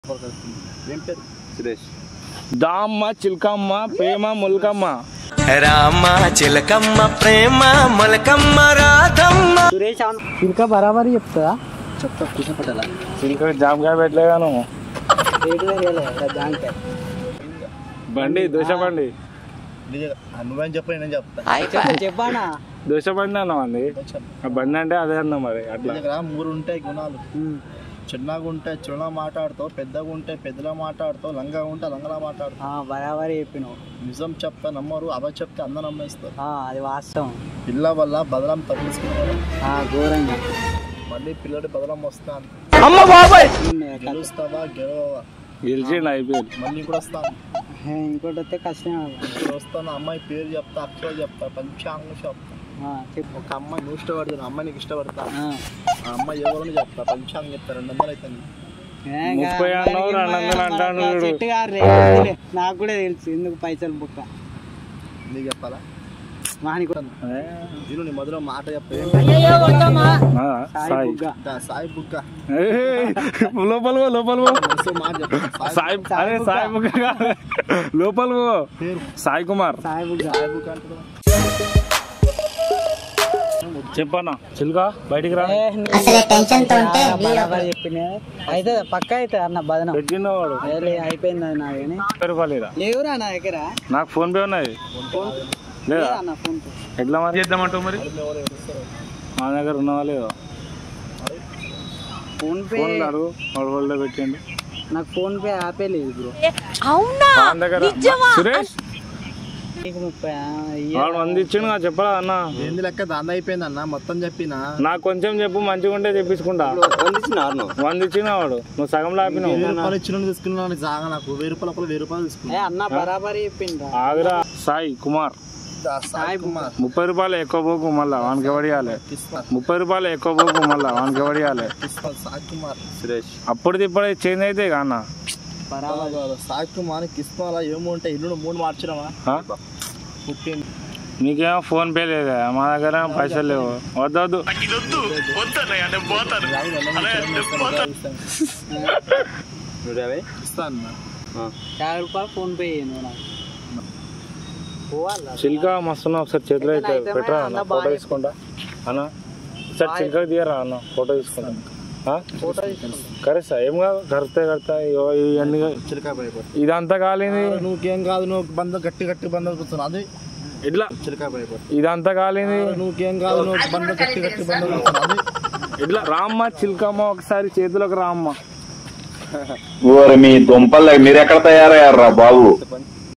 ఏం పేరు సురేష్ దామ్మ చిల్కమ్మ ప్రేమ ముల్కమ్మ రామ చిలకమ్మ ప్రేమ మొలకమ్మ రాధమ్మ సురేష్ ఇంకా బరాబరి చెప్తుందా చెప్తా కూర్చోపెట్టాలా చిల్క జామకాయ పెట్టలేగాను రేటు తెలియలే దానికే బండి దోశ బండి నిజంగా ఆ నువ్వేం చెప్పు నేను చెప్తా చెప్పానా దోశ బండి అన్నాం అంది ఆ బండి అంటే అదే అన్నా మరి నీ అట్లా దగ్గర మూడు ఉంటాయి గుణాలు చిన్నగా ఉంటే చిన్న మాట్లాడుతావు పెద్దగా ఉంటే పెద్దలా మాట్లాడుతావు లంగా ఉంటే లంగలా మాట్లాడుతావు ఆ, బరాబరి చెప్పినావు నిజం చెప్తే నమ్మరు అబ చెప్తే అందరు నమ్మేస్తారు ఆ, అది వాస్తవం పిల్ల వల్ల బదలం తప్పించుకున్నారు ఆ, ఘోరంగా మళ్ళీ పిల్లడి బదలం వస్తాను ఉమ్, గెలుస్తావా గెలవవా గెలిచిండు అయిపోయింది మళ్ళీ కూడా వస్తాను హే, ఇంకోటి వస్తే కష్టం ఇప్పుడు వస్తాను అమ్మాయి పేరు చెప్తా అక్షరాలు చెప్తా పంచాంగం చెప్తా ఆ, చెప్పు ఒక అమ్మాయి నువ్వు ఇష్టపడుతున్నా అమ్మాయి నీకు ఇష్టపడతా ఆ. ఆ అమ్మాయి ఎవరని చెప్తా పంచాంగం చెప్తా రెండు వందలు అయితే ఏ, ఇంకా ముప్పై అన్నావు, అందరికీ రెండు వందలు అంటాడు మన వీడు. చెట్టు గారు రేట్ నాకు కూడా తెలుసు ఎందుకు పైసలు బుక్క నీకు చెప్పాలా వాని కూడా ఏ, నేను నీ మొదలు మాట చెప్తా ఆ, సాయి సాయి బుగ్గ దా, సాయి బుక్క ఏ, లోపల పో, లోపల పో. మనసు మాట చెప్తా సాయి సాయి అరే సాయి బుగ్గ కాదు. లోపల పో. పేరు సాయి కుమార్ సాయి బుగ్గ సాయి బుక్క అంటారు చెప్పన్నా చిల్క బయటికి రా ఏ, నీ- ఆ, బరాబరి చెప్పిన అయితే పక్క అయితే అన్న బదనం పెట్టిన వాడు ఏ, లే, అయిపోయింది అది నాదేని ముప్పై రూపాయలు ఇరా. లేవురా నా దగ్గర నాకు ఫోన్ పే ఉన్నది లేదా లేదా అన్న ఫోన్ పే. ఎట్లా మరి చేద్దామంటావు మరి మా దగ్గర ఉన్నవా లేదా ఫోన్ పే ఫోన్ అడుగు వాడు హోల్డర్ పెట్టండి నాకు ఫోన్ పే యాపే లేదు బ్రో మా దగ్గర సురేష్ నీకు ముప్పై ఆ, ఇయ్య. వాడు వంద ఇచ్చిండు కదా చెప్పరా అన్న ఏంది లెక్క దాని అయిపోయింది అన్న మొత్తం చెప్పినా నాకు కొంచెం చెప్పు మంచిగా ఉంటే తెప్పించుకుంటా వంద ఇచ్చిన వాడు నువ్వు సగం లాపినావు వెయ్యి రూపాయలు ఇచ్చిన తీసుకున్నాను జాగా నాకు వెయ్యి రూపాయలు ఒకరు వెయ్యి రూపాయలు ఏ తీసుకున్నా అన్న బరాబరి చెప్పిండ్రా ఆగురా సాయి కుమార్ దా, సాయి కుమార్ ముప్పై రూపాయలు ఎక్కువ పోకు మళ్ళా వానికి ఎవడియాలి కిస్మత్ ముప్పై రూపాయలు ఎక్కువ పోకు మళ్ళా వానికి ఎవడియాలి కిస్మత్ సాయి కుమార్ సురేష్ అప్పుడు ఇప్పుడే చేంజ్ అయితే ఇక అన్న బరాబర్ సాయి కుమార్ కిస్మత్ ఏమో ఉంటాయి ఇల్లు మూడు మార్చినావా ఆ? పుట్టింది నీకేమో ఫోన్ పే లేదా మా దగ్గర పైసలు లేవు వద్దొద్దు నూట యాభై ఇస్తాను యాభై రూపాయలు ఫోన్ పే చేయను నాకు పోవాలా చిల్క మస్తున్నా ఒకసారి చేతిలో అయితే పెట్టరా అన్న ఫోటో తీసుకుంటా అన్న ఒకసారి చిల్క తీయరా అన్న ఫోటో తీసుకుంటా ఆ? ఫోటో కరెక్టా ఏం కాదు కరెక్టే కరెక్టా ఇగో ఇవన్నీ చిలక భయపడు ఇదంతా కాలింది నువ్వేం కాదు నువ్వు బంద గట్టి గట్టి బంద కూర్చున్నావు అది ఇట్లా చిలక భయపడు ఇదంతా కాలింది నువ్వేం కాదు నువ్వు బంద గట్టి గట్టి బంద కూర్చున్నావు అది ఇట్లా రామ్మ చిల్కమ్మ ఒకసారి చేతిలోకి రామ్మ ఓరి మీ దుంపలు మీరు ఎక్కడ తయారయ్యారా బాబు చెప్పండి